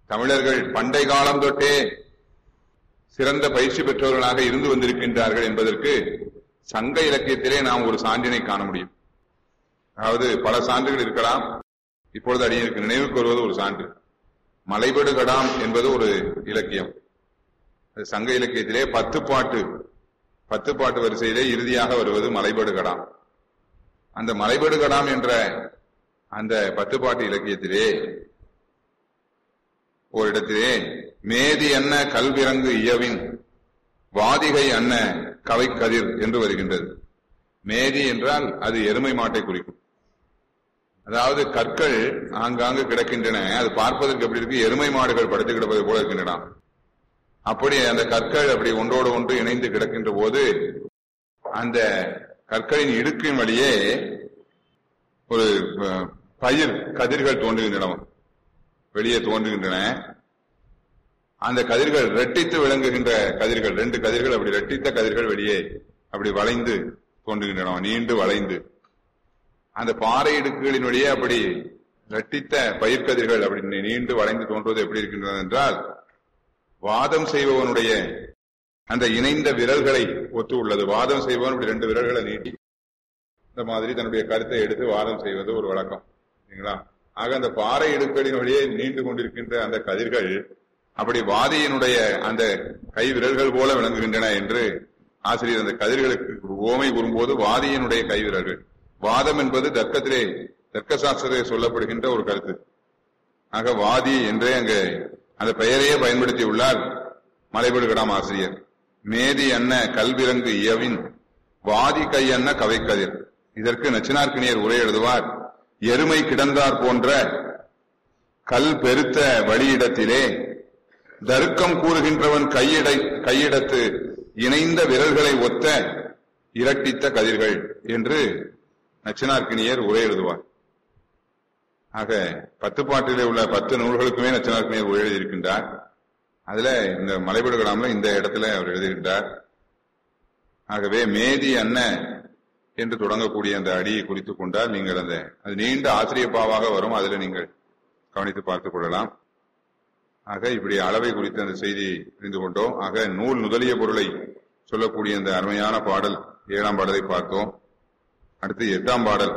தமிழர்கள் பண்டை காலம் தொட்டே சிறந்த பயிற்சி பெற்றவர்களாக இருந்து வந்திருக்கின்றார்கள் என்பதற்கு சங்க இலக்கியத்திலே நாம் ஒரு சான்றினை காண முடியும் அதாவது பல சான்றுகள் இருக்கலாம் இப்பொழுது அடியனுக்கு நினைவுக்கு வருவது ஒரு சான்று மலைபடு கடாம் என்பது ஒரு இலக்கியம் அது சங்க இலக்கியத்திலே பத்து பாட்டு பத்து பாட்டு வரிசையிலே இறுதியாக வருவது மலைபடு கடாம் அந்த மலைபடு கடாம் என்ற அந்த பத்து பாட்டு இலக்கியத்திலே ஓரிடத்திலே மேதி அன்ன கல்விறங்கு இயவின் வாதிகை அன்ன கவை கதிர் என்று வருகின்றது மேதி என்றால் அது எருமை மாட்டை குறிக்கும் அதாவது கற்கள் ஆங்காங்கு கிடக்கின்றன அது பார்ப்பதற்கு எப்படி இருக்கு எருமை மாடுகள் படுத்து கிடப்பது போல இருக்கின்றன அப்படி அந்த கற்கள் அப்படி ஒன்றோடு ஒன்று இணைந்து கிடக்கின்ற போது அந்த கற்களின் இடுக்கின் வழியே ஒரு அஹ், பயிர் கதிர்கள் தோன்றுகின்றன வெளியே தோன்றுகின்றன அந்த கதிர்கள் ரெட்டித்து விளங்குகின்ற கதிர்கள் ரெண்டு கதிர்கள் அப்படி ரெட்டித்த கதிர்கள் வெளியே அப்படி வளைந்து தோன்றுகின்றன நீண்டு வளைந்து அந்த பாறை இடுக்குகளின் வழியே அப்படி ரெட்டித்த பயிர்க்கதிர்கள் அப்படி நீண்டு வளைந்து தோன்றுவது எப்படி இருக்கின்றது என்றால் வாதம் செய்பவனுடைய அந்த இணைந்த விரல்களை ஒத்து உள்ளது வாதம் செய்பவன் இப்படி ரெண்டு விரல்களை நீட்டி இந்த மாதிரி தன்னுடைய கருத்தை எடுத்து வாதம் செய்வது ஒரு வழக்கம் சரிங்களா ஆக அந்த பாறை இடுக்களின் வழியே நீண்டு கொண்டிருக்கின்ற அந்த கதிர்கள் அப்படி வாதியினுடைய அந்த கை விரல்கள் போல விளங்குகின்றன என்று ஆசிரியர் அந்த கதிர்களுக்கு ஒரு ஓமை கூறும்போது வாதியினுடைய கை விரல்கள் வாதம் என்பது தர்க்கத்திலே தர்க்க சாஸ்திரத்திலே சொல்லப்படுகின்ற ஒரு கருத்து ஆக வாதி என்றே அங்கு அந்த பெயரையே பயன்படுத்தி உள்ளார் மலைபடுகடாம் ஆசிரியர் மேதி அன்ன கல்விரங்கு இயவின் வாதி கை அன்ன கவைக்கதிர் இதற்கு நச்சினார்க்கினியர் உரை எழுதுவார் எருமை கிடந்தார் போன்ற கல் பெருத்த வழியிடத்திலே தருக்கம் கூறுகின்றவன் கையிடை கையிடத்து இணைந்த விரல்களை ஒத்த இரட்டித்த கதிர்கள் என்று நச்சினார்க்கினியர் உரை எழுதுவார் ஆக பத்து பாட்டிலே உள்ள பத்து நூல்களுக்குமே நச்சினார்க்கினியர் உரை எழுதியிருக்கின்றார் அதுல இந்த மலைபடுகடாமல இந்த இடத்துல அவர் எழுதுகின்றார் ஆகவே மேதி அன்ன என்று தொடங்கக்கூடிய அந்த அடியை குறித்துக் கொண்டால் நீங்கள் அந்த அது நீண்ட ஆசிரியப்பாவாக வரும் அதில் நீங்கள் கவனித்து பார்த்துக் கொள்ளலாம் ஆக இப்படி அளவை குறித்த அந்த செய்தியை தெரிந்து கொண்டோம் ஆக நூல் முதலிய பொருளை சொல்லக்கூடிய அந்த அருமையான பாடல் ஏழாம் பாடலை பார்த்தோம் அடுத்து எட்டாம் பாடல்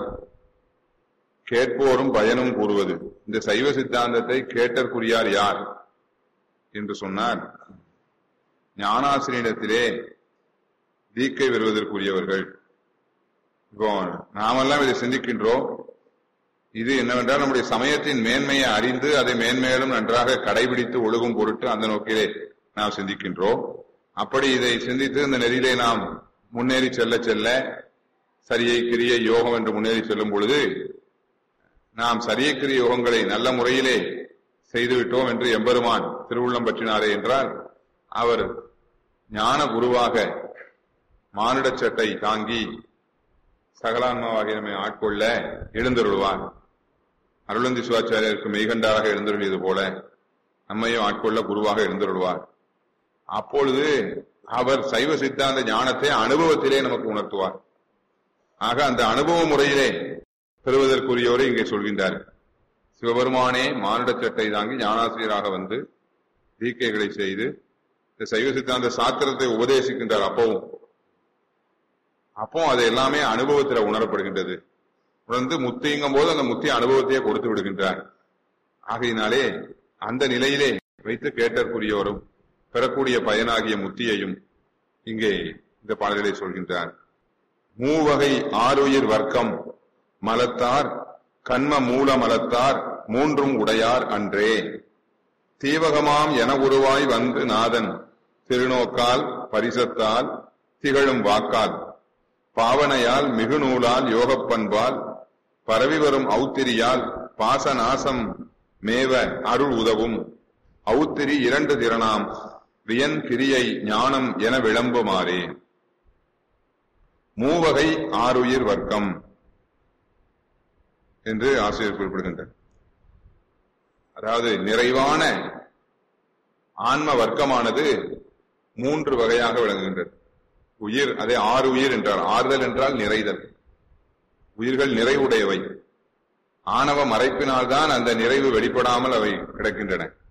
கேட்போரும் பயனும் கூறுவது இந்த சைவ சித்தாந்தத்தை கேட்டற்குரியார் யார் என்று சொன்னார் ஞானாசிரியரிடத்திலே தீக்கை பெறுவதற்குரியவர்கள் இப்போ நாமெல்லாம் இதை சிந்திக்கின்றோம் இது என்னவென்றால் நம்முடைய சமயத்தின் மேன்மையை அறிந்து அதை மேன்மேலும் நன்றாக கடைபிடித்து ஒழுகும் பொருட்டு அந்த நோக்கிலே நாம் சிந்திக்கின்றோம் அப்படி இதை சிந்தித்து இந்த நெறியிலே நாம் முன்னேறி செல்ல செல்ல சரியை கிரிய யோகம் என்று முன்னேறி செல்லும் பொழுது நாம் சரியை கிரிய யோகங்களை நல்ல முறையிலே செய்துவிட்டோம் என்று எம்பெருமான் திருவுள்ளம் பற்றினாரே என்றால் அவர் ஞான குருவாக மானுட சட்டை தாங்கி சகலான்மாவாகிய நம்மை ஆட்கொள்ள எழுந்தருள்வார் அருளந்தி சிவாச்சாரியருக்கு மெய்கண்டாராக எழுந்தருளியது போல நம்மையும் ஆட்கொள்ள குருவாக எழுந்தருள்வார் அப்பொழுது அவர் சைவ சித்தாந்த ஞானத்தை அனுபவத்திலே நமக்கு உணர்த்துவார் ஆக அந்த அனுபவ முறையிலே பெறுவதற்குரியவரை இங்கே சொல்கின்றார் சிவபெருமானே மானுட சட்டை தாங்கி ஞானாசிரியராக வந்து தீக்கைகளை செய்து இந்த சைவ சித்தாந்த சாத்திரத்தை உபதேசிக்கின்றார் அப்பவும் அப்போ அது எல்லாமே அனுபவத்துல உணரப்படுகின்றது உணர்ந்து முத்திங்கும் போது அந்த முத்தி அனுபவத்தையே கொடுத்து விடுகின்றார் ஆகையினாலே அந்த நிலையிலே வைத்து கேட்டற்குரியவரும் பெறக்கூடிய பயனாகிய முத்தியையும் இங்கே இந்த பாடல்களை சொல்கின்றார் மூவகை ஆறுயிர் வர்க்கம் மலத்தார் கண்ம மூல மலத்தார் மூன்றும் உடையார் அன்றே தீவகமாம் என உருவாய் வந்து நாதன் திருநோக்கால் பரிசத்தால் திகழும் வாக்கால் பாவனையால் மிகு நூலால் யோகப் பண்பால் பரவி வரும் ஔத்திரியால் பாசநாசம் மேவ அருள் உதவும் ஔத்திரி இரண்டு திறனாம் வியன் கிரியை ஞானம் என விளம்புமாறே மூவகை ஆறுயிர் வர்க்கம் என்று ஆசிரியர் குறிப்பிடுகின்றார் அதாவது நிறைவான ஆன்ம வர்க்கமானது மூன்று வகையாக விளங்குகின்றது உயிர் அதை ஆறு உயிர் என்றார் ஆறுதல் என்றால் நிறைதல் உயிர்கள் நிறைவுடையவை ஆணவ மறைப்பினால்தான் அந்த நிறைவு வெளிப்படாமல் அவை கிடக்கின்றன